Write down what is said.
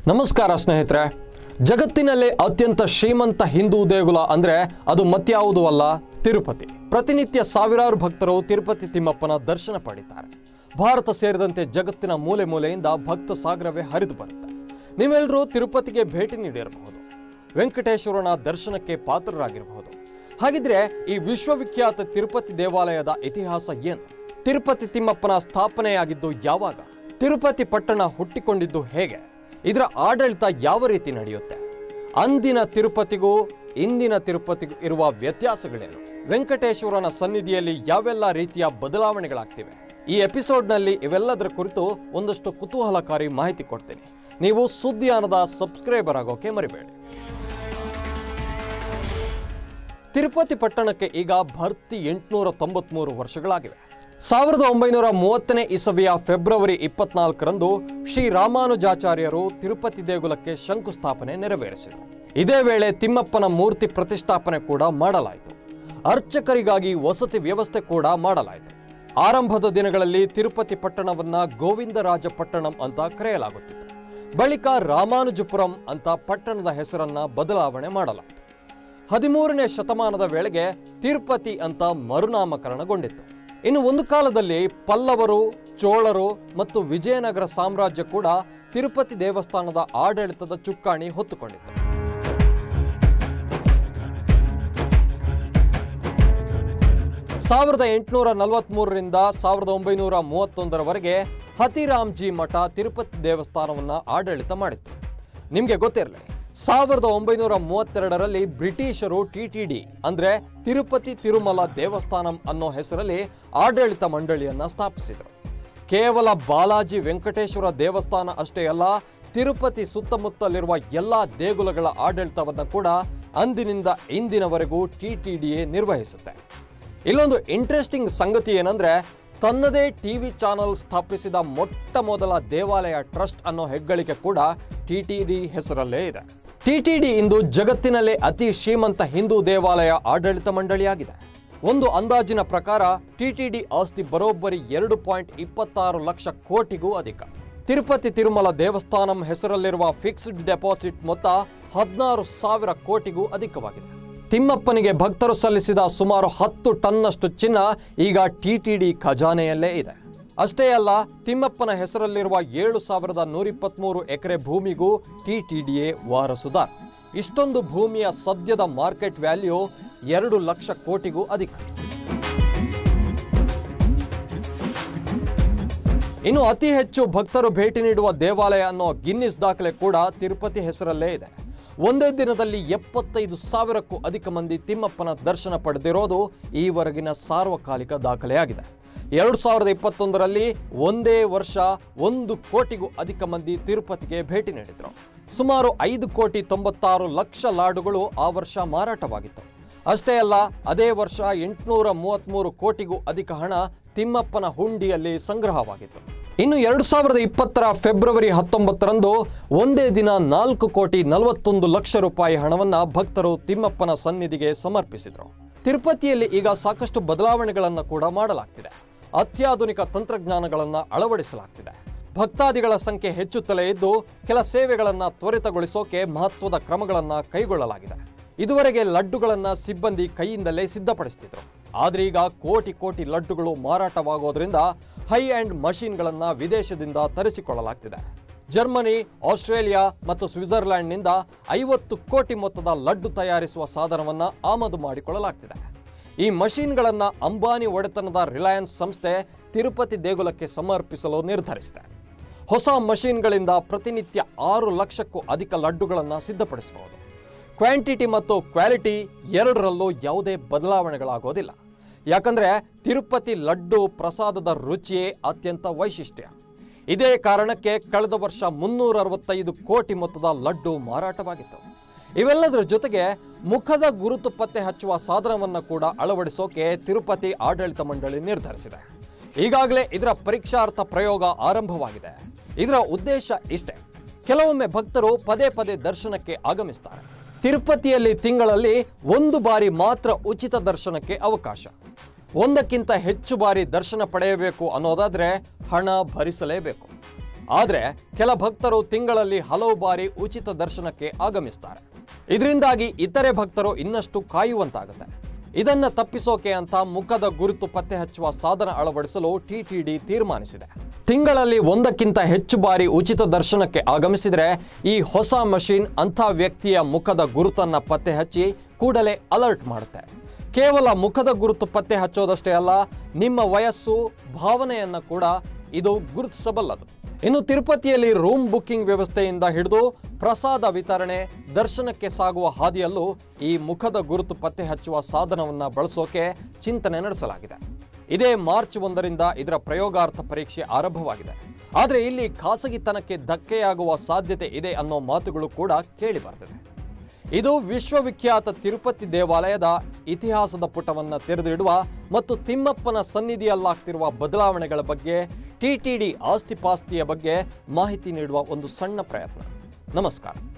ನಮಸ್ಕಾರ ಸ್ನೇಹಿತರೆ ಜಗತ್ತಿನಲ್ಲೇ ಅತ್ಯಂತ ಶ್ರೀಮಂತ ಹಿಂದೂ ದೇಗುಲ ಅಂದ್ರೆ ಅದು ಮತ್ಯಾವುದೂ ಅಲ್ಲ ತಿರುಪತಿ ಪ್ರತಿನಿತ್ಯ ಸಾವಿರಾರು ಭಕ್ತರು ತಿರುಪತಿ ತಿಮ್ಮಪ್ಪನ ದರ್ಶನ ಪಡಿತಾರೆ ಭಾರತ ಸೇರಿದಂತೆ ಜಗತ್ತಿನ ಮೂಲೆ ಮೂಲೆಯಿಂದ ಭಕ್ತ ಸಾಗರವೇ ಹರಿದು ಬರುತ್ತೆ ನೀವೆಲ್ಲರೂ ತಿರುಪತಿಗೆ ಭೇಟಿ ನೀಡಿರಬಹುದು ವೆಂಕಟೇಶ್ವರನ ದರ್ಶನಕ್ಕೆ ಪಾತ್ರರಾಗಿರಬಹುದು ಹಾಗಿದ್ರೆ ಈ ವಿಶ್ವವಿಖ್ಯಾತ ತಿರುಪತಿ ದೇವಾಲಯದ ಇತಿಹಾಸ ಏನು ತಿರುಪತಿ ತಿಮ್ಮಪ್ಪನ ಸ್ಥಾಪನೆಯಾಗಿದ್ದು ಯಾವಾಗ ತಿರುಪತಿ ಪಟ್ಟಣ ಹುಟ್ಟಿಕೊಂಡಿದ್ದು ಹೇಗೆ ಇದರ ಆಡಳಿತ ಯಾವ ರೀತಿ ನಡೆಯುತ್ತೆ ಅಂದಿನ ತಿರುಪತಿಗೂ ಇಂದಿನ ತಿರುಪತಿಗೂ ಇರುವ ವ್ಯತ್ಯಾಸಗಳೇನು ವೆಂಕಟೇಶ್ವರನ ಸನ್ನಿಧಿಯಲ್ಲಿ ಯಾವೆಲ್ಲ ರೀತಿಯ ಬದಲಾವಣೆಗಳಾಗ್ತಿವೆ ಈ ಎಪಿಸೋಡ್ನಲ್ಲಿ ಇವೆಲ್ಲದರ ಕುರಿತು ಒಂದಷ್ಟು ಕುತೂಹಲಕಾರಿ ಮಾಹಿತಿ ಕೊಡ್ತೀನಿ ನೀವು ಸುದ್ದಿಯಾನದ ಸಬ್ಸ್ಕ್ರೈಬರ್ ಆಗೋಕೆ ಮರಿಬೇಡಿ ತಿರುಪತಿ ಪಟ್ಟಣಕ್ಕೆ ಈಗ ಭರ್ತಿ ಎಂಟುನೂರ ತೊಂಬತ್ಮೂರು ವರ್ಷಗಳಾಗಿವೆ ಸಾವಿರದ ಒಂಬೈನೂರ ಮೂವತ್ತನೇ ಇಸವಿಯ ಫೆಬ್ರವರಿ ಇಪ್ಪತ್ನಾಲ್ಕರಂದು ಶ್ರೀ ರಾಮಾನುಜಾಚಾರ್ಯರು ತಿರುಪತಿ ದೇಗುಲಕ್ಕೆ ಶಂಕುಸ್ಥಾಪನೆ ನೆರವೇರಿಸಿದರು ಇದೇ ವೇಳೆ ತಿಮ್ಮಪ್ಪನ ಮೂರ್ತಿ ಪ್ರತಿಷ್ಠಾಪನೆ ಕೂಡ ಮಾಡಲಾಯಿತು ಅರ್ಚಕರಿಗಾಗಿ ವಸತಿ ವ್ಯವಸ್ಥೆ ಕೂಡ ಮಾಡಲಾಯಿತು ಆರಂಭದ ದಿನಗಳಲ್ಲಿ ತಿರುಪತಿ ಪಟ್ಟಣವನ್ನ ಗೋವಿಂದರಾಜ ಪಟ್ಟಣಂ ಅಂತ ಕರೆಯಲಾಗುತ್ತಿತ್ತು ಬಳಿಕ ರಾಮಾನುಜಪುರಂ ಅಂತ ಪಟ್ಟಣದ ಹೆಸರನ್ನ ಬದಲಾವಣೆ ಮಾಡಲಾಯಿತು ಹದಿಮೂರನೇ ಶತಮಾನದ ವೇಳೆಗೆ ತಿರುಪತಿ ಅಂತ ಮರುನಾಮಕರಣಗೊಂಡಿತ್ತು ಇನ್ನು ಒಂದು ಕಾಲದಲ್ಲಿ ಪಲ್ಲವರು ಚೋಳರು ಮತ್ತು ವಿಜಯನಗರ ಸಾಮ್ರಾಜ್ಯ ಕೂಡ ತಿರುಪತಿ ದೇವಸ್ಥಾನದ ಆಡಳಿತದ ಚುಕ್ಕಾಣಿ ಹೊತ್ತುಕೊಂಡಿತ್ತು ಸಾವಿರದ ಎಂಟುನೂರ ನಲವತ್ಮೂರರಿಂದ ಸಾವಿರದ ಒಂಬೈನೂರ ಮೂವತ್ತೊಂದರವರೆಗೆ ಹತಿರಾಮ್ಜಿ ಮಠ ತಿರುಪತಿ ದೇವಸ್ಥಾನವನ್ನ ಆಡಳಿತ ಮಾಡಿತ್ತು ನಿಮಗೆ ಗೊತ್ತಿರಲಿ ಸಾವಿರದ ಒಂಬೈನೂರ ಮೂವತ್ತೆರಡರಲ್ಲಿ ಬ್ರಿಟಿಷರು ಟಿಟಿಡಿ ಅಂದ್ರೆ ತಿರುಪತಿ ತಿರುಮಲ ದೇವಸ್ಥಾನಂ ಅನ್ನೋ ಹೆಸರಲ್ಲಿ ಆಡಳಿತ ಮಂಡಳಿಯನ್ನ ಸ್ಥಾಪಿಸಿದರು ಕೇವಲ ಬಾಲಾಜಿ ವೆಂಕಟೇಶ್ವರ ದೇವಸ್ಥಾನ ಅಷ್ಟೇ ಅಲ್ಲ ತಿರುಪತಿ ಸುತ್ತಮುತ್ತಲಿರುವ ಎಲ್ಲ ದೇಗುಲಗಳ ಆಡಳಿತವನ್ನು ಕೂಡ ಅಂದಿನಿಂದ ಇಂದಿನವರೆಗೂ ಟಿಟಿಡಿಯೇ ನಿರ್ವಹಿಸುತ್ತೆ ಇಲ್ಲೊಂದು ಇಂಟ್ರೆಸ್ಟಿಂಗ್ ಸಂಗತಿ ಏನಂದ್ರೆ ತನ್ನದೇ ಟಿವಿ ಚಾನೆಲ್ ಸ್ಥಾಪಿಸಿದ ಮೊಟ್ಟ ಮೊದಲ ದೇವಾಲಯ ಟ್ರಸ್ಟ್ ಅನ್ನೋ ಹೆಗ್ಗಳಿಕೆ ಕೂಡ ಟಿಟಿಡಿ ಹೆಸರಲ್ಲೇ ಇದೆ ಟಿಟಿಡಿ ಇಂದು ಜಗತ್ತಿನಲ್ಲೇ ಅತಿ ಶ್ರೀಮಂತ ಹಿಂದೂ ದೇವಾಲಯ ಆಡಳಿತ ಮಂಡಳಿಯಾಗಿದೆ ಒಂದು ಅಂದಾಜಿನ ಪ್ರಕಾರ ಟಿಟಿಡಿ ಆಸ್ತಿ ಬರೋಬ್ಬರಿ ಎರಡು ಪಾಯಿಂಟ್ ಇಪ್ಪತ್ತಾರು ಲಕ್ಷ ಕೋಟಿಗೂ ಅಧಿಕ ತಿರುಪತಿ ತಿರುಮಲ ದೇವಸ್ಥಾನಂ ಹೆಸರಲ್ಲಿರುವ ಫಿಕ್ಸ್ಡ್ ಡೆಪಾಸಿಟ್ ಮೊತ್ತ ಹದಿನಾರು ಸಾವಿರ ಕೋಟಿಗೂ ಅಧಿಕವಾಗಿದೆ ತಿಮ್ಮಪ್ಪನಿಗೆ ಭಕ್ತರು ಸಲ್ಲಿಸಿದ ಸುಮಾರು ಹತ್ತು ಟನ್ನಷ್ಟು ಚಿನ್ನ ಈಗ ಟಿಟಿಡಿ ಖಜಾನೆಯಲ್ಲೇ ಇದೆ ಅಷ್ಟೇ ಅಲ್ಲ ತಿಮ್ಮಪ್ಪನ ಹೆಸರಲ್ಲಿರುವ ಏಳು ಸಾವಿರದ ನೂರಿಪ್ಪತ್ಮೂರು ಎಕರೆ ಭೂಮಿಗೂ ಟಿಟಿಡಿಯೇ ವಾರಸುದಾರ ಇಷ್ಟೊಂದು ಭೂಮಿಯ ಸದ್ಯದ ಮಾರ್ಕೆಟ್ ವ್ಯಾಲ್ಯೂ ಎರಡು ಲಕ್ಷ ಕೋಟಿಗೂ ಅಧಿಕ ಇನ್ನು ಅತಿ ಹೆಚ್ಚು ಭಕ್ತರು ಭೇಟಿ ನೀಡುವ ದೇವಾಲಯ ಅನ್ನೋ ಗಿನ್ನಿಸ್ ದಾಖಲೆ ಕೂಡ ತಿರುಪತಿ ಹೆಸರಲ್ಲೇ ಇದೆ ಒಂದೇ ದಿನದಲ್ಲಿ ಎಪ್ಪತ್ತೈದು ಸಾವಿರಕ್ಕೂ ಅಧಿಕ ಮಂದಿ ತಿಮ್ಮಪ್ಪನ ದರ್ಶನ ಪಡೆದಿರೋದು ಈವರೆಗಿನ ಸಾರ್ವಕಾಲಿಕ ದಾಖಲೆಯಾಗಿದೆ ಎರಡು ಸಾವಿರದ ಇಪ್ಪತ್ತೊಂದರಲ್ಲಿ ಒಂದೇ ವರ್ಷ ಒಂದು ಕೋಟಿಗೂ ಅಧಿಕ ಮಂದಿ ತಿರುಪತಿಗೆ ಭೇಟಿ ನೀಡಿದರು ಸುಮಾರು ಐದು ಕೋಟಿ ತೊಂಬತ್ತಾರು ಲಕ್ಷ ಲಾಡುಗಳು ಆ ವರ್ಷ ಮಾರಾಟವಾಗಿತ್ತು ಅಷ್ಟೇ ಅಲ್ಲ ಅದೇ ವರ್ಷ ಎಂಟುನೂರ ಮೂವತ್ತ್ಮೂರು ಕೋಟಿಗೂ ಅಧಿಕ ಹಣ ತಿಮ್ಮಪ್ಪನ ಹುಂಡಿಯಲ್ಲಿ ಸಂಗ್ರಹವಾಗಿತ್ತು ಇನ್ನು ಎರಡು ಸಾವಿರದ ಇಪ್ಪತ್ತರ ಫೆಬ್ರವರಿ ಹತ್ತೊಂಬತ್ತರಂದು ಒಂದೇ ದಿನ ನಾಲ್ಕು ಕೋಟಿ ನಲವತ್ತೊಂದು ಲಕ್ಷ ರೂಪಾಯಿ ಹಣವನ್ನ ಭಕ್ತರು ತಿಮ್ಮಪ್ಪನ ಸನ್ನಿಧಿಗೆ ಸಮರ್ಪಿಸಿದರು ತಿರುಪತಿಯಲ್ಲಿ ಈಗ ಸಾಕಷ್ಟು ಬದಲಾವಣೆಗಳನ್ನು ಕೂಡ ಮಾಡಲಾಗ್ತಿದೆ ಅತ್ಯಾಧುನಿಕ ತಂತ್ರಜ್ಞಾನಗಳನ್ನು ಅಳವಡಿಸಲಾಗ್ತಿದೆ ಭಕ್ತಾದಿಗಳ ಸಂಖ್ಯೆ ಹೆಚ್ಚುತ್ತಲೇ ಇದ್ದು ಕೆಲ ಸೇವೆಗಳನ್ನು ತ್ವರಿತಗೊಳಿಸೋಕೆ ಮಹತ್ವದ ಕ್ರಮಗಳನ್ನು ಕೈಗೊಳ್ಳಲಾಗಿದೆ ಇದುವರೆಗೆ ಲಡ್ಡುಗಳನ್ನು ಸಿಬ್ಬಂದಿ ಕೈಯಿಂದಲೇ ಸಿದ್ಧಪಡಿಸ್ತಿದ್ರು ಆದ್ರೆ ಈಗ ಕೋಟಿ ಕೋಟಿ ಲಡ್ಡುಗಳು ಮಾರಾಟವಾಗೋದ್ರಿಂದ ಹೈ ಅಂಡ್ ಮಷೀನ್ಗಳನ್ನು ವಿದೇಶದಿಂದ ತರಿಸಿಕೊಳ್ಳಲಾಗ್ತಿದೆ ಜರ್ಮನಿ ಆಸ್ಟ್ರೇಲಿಯಾ ಮತ್ತು ಸ್ವಿಟ್ಜರ್ಲ್ಯಾಂಡ್ನಿಂದ ಐವತ್ತು ಕೋಟಿ ಮೊತ್ತದ ಲಡ್ಡು ತಯಾರಿಸುವ ಸಾಧನವನ್ನು ಆಮದು ಮಾಡಿಕೊಳ್ಳಲಾಗ್ತಿದೆ ಈ ಮಷೀನ್ಗಳನ್ನು ಅಂಬಾನಿ ಒಡೆತನದ ರಿಲಯನ್ಸ್ ಸಂಸ್ಥೆ ತಿರುಪತಿ ದೇಗುಲಕ್ಕೆ ಸಮರ್ಪಿಸಲು ನಿರ್ಧರಿಸಿದೆ ಹೊಸ ಮಷೀನ್ಗಳಿಂದ ಪ್ರತಿನಿತ್ಯ ಆರು ಲಕ್ಷಕ್ಕೂ ಅಧಿಕ ಲಡ್ಡುಗಳನ್ನು ಸಿದ್ಧಪಡಿಸಬಹುದು ಕ್ವಾಂಟಿಟಿ ಮತ್ತು ಕ್ವಾಲಿಟಿ ಎರಡರಲ್ಲೂ ಯಾವುದೇ ಬದಲಾವಣೆಗಳಾಗೋದಿಲ್ಲ ಯಾಕಂದ್ರೆ ತಿರುಪತಿ ಲಡ್ಡು ಪ್ರಸಾದದ ರುಚಿಯೇ ಅತ್ಯಂತ ವೈಶಿಷ್ಟ್ಯ ಇದೇ ಕಾರಣಕ್ಕೆ ಕಳೆದ ವರ್ಷ ಮುನ್ನೂರ ಅರವತ್ತೈದು ಕೋಟಿ ಮೊತ್ತದ ಲಡ್ಡು ಮಾರಾಟವಾಗಿತ್ತು ಇವೆಲ್ಲದರ ಜೊತೆಗೆ ಮುಖದ ಗುರುತು ಪತ್ತೆ ಹಚ್ಚುವ ಸಾಧನವನ್ನು ಕೂಡ ಅಳವಡಿಸೋಕೆ ತಿರುಪತಿ ಆಡಳಿತ ಮಂಡಳಿ ನಿರ್ಧರಿಸಿದೆ ಈಗಾಗಲೇ ಇದರ ಪರೀಕ್ಷಾರ್ಥ ಪ್ರಯೋಗ ಆರಂಭವಾಗಿದೆ ಇದರ ಉದ್ದೇಶ ಇಷ್ಟೇ ಕೆಲವೊಮ್ಮೆ ಭಕ್ತರು ಪದೇ ಪದೇ ದರ್ಶನಕ್ಕೆ ಆಗಮಿಸ್ತಾರೆ ತಿರುಪತಿಯಲ್ಲಿ ತಿಂಗಳಲ್ಲಿ ಒಂದು ಬಾರಿ ಮಾತ್ರ ಉಚಿತ ದರ್ಶನಕ್ಕೆ ಅವಕಾಶ ಒಂದಕ್ಕಿಂತ ಹೆಚ್ಚು ಬಾರಿ ದರ್ಶನ ಪಡೆಯಬೇಕು ಅನ್ನೋದಾದ್ರೆ ಹಣ ಭರಿಸಲೇಬೇಕು ಆದರೆ ಕೆಲ ಭಕ್ತರು ತಿಂಗಳಲ್ಲಿ ಹಲವು ಬಾರಿ ಉಚಿತ ದರ್ಶನಕ್ಕೆ ಆಗಮಿಸ್ತಾರೆ ಇದರಿಂದಾಗಿ ಇತರೆ ಭಕ್ತರು ಇನ್ನಷ್ಟು ಕಾಯುವಂತಾಗುತ್ತೆ ಇದನ್ನ ತಪ್ಪಿಸೋಕೆ ಅಂತ ಮುಖದ ಗುರುತು ಪತ್ತೆ ಹಚ್ಚುವ ಸಾಧನ ಅಳವಡಿಸಲು ಟಿಟಿಡಿ ತೀರ್ಮಾನಿಸಿದೆ ತಿಂಗಳಲ್ಲಿ ಒಂದಕ್ಕಿಂತ ಹೆಚ್ಚು ಬಾರಿ ಉಚಿತ ದರ್ಶನಕ್ಕೆ ಆಗಮಿಸಿದರೆ ಈ ಹೊಸ ಮಷೀನ್ ಅಂಥ ವ್ಯಕ್ತಿಯ ಮುಖದ ಗುರುತನ್ನ ಪತ್ತೆ ಹಚ್ಚಿ ಕೂಡಲೇ ಅಲರ್ಟ್ ಮಾಡುತ್ತೆ ಕೇವಲ ಮುಖದ ಗುರುತು ಪತ್ತೆ ಹಚ್ಚೋದಷ್ಟೇ ಅಲ್ಲ ನಿಮ್ಮ ವಯಸ್ಸು ಭಾವನೆಯನ್ನ ಕೂಡ ಇದು ಗುರುತಿಸಬಲ್ಲದು ಇನ್ನು ತಿರುಪತಿಯಲ್ಲಿ ರೂಮ್ ಬುಕ್ಕಿಂಗ್ ವ್ಯವಸ್ಥೆಯಿಂದ ಹಿಡಿದು ಪ್ರಸಾದ ವಿತರಣೆ ದರ್ಶನಕ್ಕೆ ಸಾಗುವ ಹಾದಿಯಲ್ಲೂ ಈ ಮುಖದ ಗುರುತು ಪತ್ತೆ ಹಚ್ಚುವ ಸಾಧನವನ್ನ ಬಳಸೋಕೆ ಚಿಂತನೆ ನಡೆಸಲಾಗಿದೆ ಇದೇ ಮಾರ್ಚ್ ಒಂದರಿಂದ ಇದರ ಪ್ರಯೋಗಾರ್ಥ ಪರೀಕ್ಷೆ ಆರಂಭವಾಗಿದೆ ಆದರೆ ಇಲ್ಲಿ ಖಾಸಗಿತನಕ್ಕೆ ಧಕ್ಕೆಯಾಗುವ ಸಾಧ್ಯತೆ ಇದೆ ಅನ್ನೋ ಮಾತುಗಳು ಕೂಡ ಕೇಳಿ ಬರ್ತಿದೆ ಇದು ವಿಶ್ವವಿಖ್ಯಾತ ತಿರುಪತಿ ದೇವಾಲಯದ ಇತಿಹಾಸದ ಪುಟವನ್ನ ತೆರೆದಿಡುವ ಮತ್ತು ತಿಮ್ಮಪ್ಪನ ಸನ್ನಿಧಿಯಲ್ಲಾಗ್ತಿರುವ ಬದಲಾವಣೆಗಳ ಬಗ್ಗೆ ಟಿಟಿಡಿ ಆಸ್ತಿಪಾಸ್ತಿಯ ಬಗ್ಗೆ ಮಾಹಿತಿ ನೀಡುವ ಒಂದು ಸಣ್ಣ ಪ್ರಯತ್ನ ನಮಸ್ಕಾರ